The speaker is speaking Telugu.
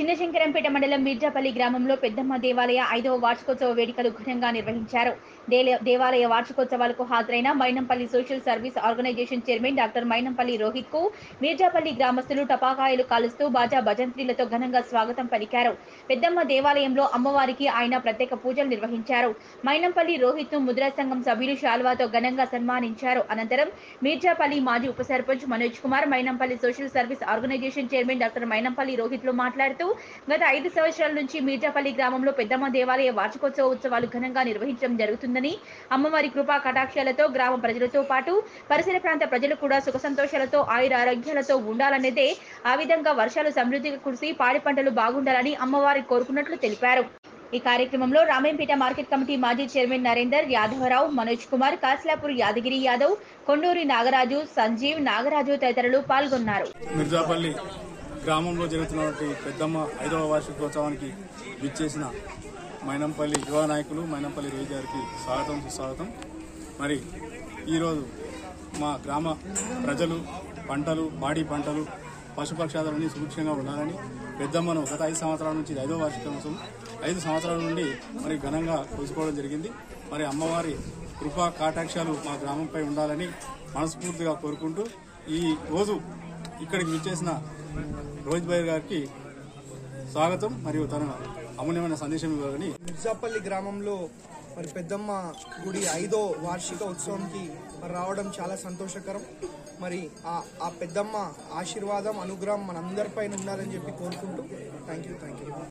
చిన్నశంకరంపేట మండలం మిర్జాపల్లి గ్రామంలో పెద్దమ్మ దేవాలయ ఐదవ వార్షికోత్సవ వేడుకలు ఘనంగా నిర్వహించారు దేల- దేవాలయ వార్షికోత్సవాలకు హాజరైన Mainampalli social service organization chairman doctor Mainampalli Rohit కు మిర్జాపల్లి గ్రామస్తులు టపాకాయలు కాలుస్తూ బాజా భజంత్రీలతో ఘనంగా స్వాగతం పలికారు పెద్దమ్మ దేవాలయంలో అమ్మవారికి ఆయన ప్రత్యేక పూజలు నిర్వహించారు మైనంపల్లి రోహిత్ ను ముద్రా సంఘం సభ్యులు శాల్వాతో ఘనంగా సన్మానించారు అనంతరం మీర్జాపల్లి మాజీ ఉప sarpanch Manoj Kumar Mainampalli social service organization chairman doctor Mainampalli Rohit లు మాట్లాడుతూ గత ఐదు సంవత్సరాల నుంచి మీర్జాపల్లి గ్రామంలో పెద్దమ్మ దేవాలయ వార్షికోత్సవ ఉత్సవాలు ఘనంగా నిర్వహించడం జరుగుతుందని అమ్మవారి కృపా కటాక్షాలతో గ్రామ ప్రజలతో పాటు పరిసర ప్రాంత ప్రజలు కూడా సుఖ సంతోషాలతో ఆయుర ఆరోగ్యాలతో ఉండాలనేదే ఆ విధంగా వర్షాలు సమృద్ధిగా కురిసి పాడి పంటలు బాగుండాలని అమ్మవారి కోరుకున్నట్లు తెలిపారు ఈ కార్యక్రమంలో రామేంపేట మార్కెట్ కమిటీ మాజీ చైర్మన్ నరేందర్ యాదవరావు మనోజ్ కుమార్ కాస్లాపూర్ యాదగిరి యాదవ్ కొండూరి నాగరాజు సంజీవ్ నాగరాజు తదితరులు పాల్గొన్నారు మిర్జాపల్లి గ్రామంలో జరుగుతున్నటువంటి పెద్దమ్మ ఐదవ వార్షికోత్సవానికి విచ్చేసిన మైనంపల్లి యువ నాయకులు మైనంపల్లి రోహి గారికి స్వాగతం సుస్వాగతం మరి ఈరోజు మా గ్రామ ప్రజలు పంటలు పాడి పంటలు పశుపక్షాదులన్నీ సుభిక్షంగా ఉండాలని పెద్దమ్మను గత ఐదు సంవత్సరాల నుంచి ఇది ఐదో వార్షికోత్సవం ఐదు సంవత్సరాల నుండి మరి ఘనంగా కొలుసుకోవడం జరిగింది మరి అమ్మవారి కృపా కాటాక్షాలు మా గ్రామంపై ఉండాలని మనస్ఫూర్తిగా కోరుకుంటూ ఈ రోజు ఇక్కడికి విచ్చేసిన రోహిత్ భాయ్ గారికి స్వాగతం మరియు తన అమూల్యమైన సందేశం ఇవ్వాలని మిర్జాపల్లి గ్రామంలో మరి పెద్దమ్మ గుడి ఐదో వార్షిక ఉత్సవంకి మరి రావడం చాలా సంతోషకరం మరి ఆ ఆ పెద్దమ్మ ఆశీర్వాదం అనుగ్రహం మనందరిపైన ఉండాలని చెప్పి కోరుకుంటూ థ్యాంక్ యూ థ్యాంక్ యూ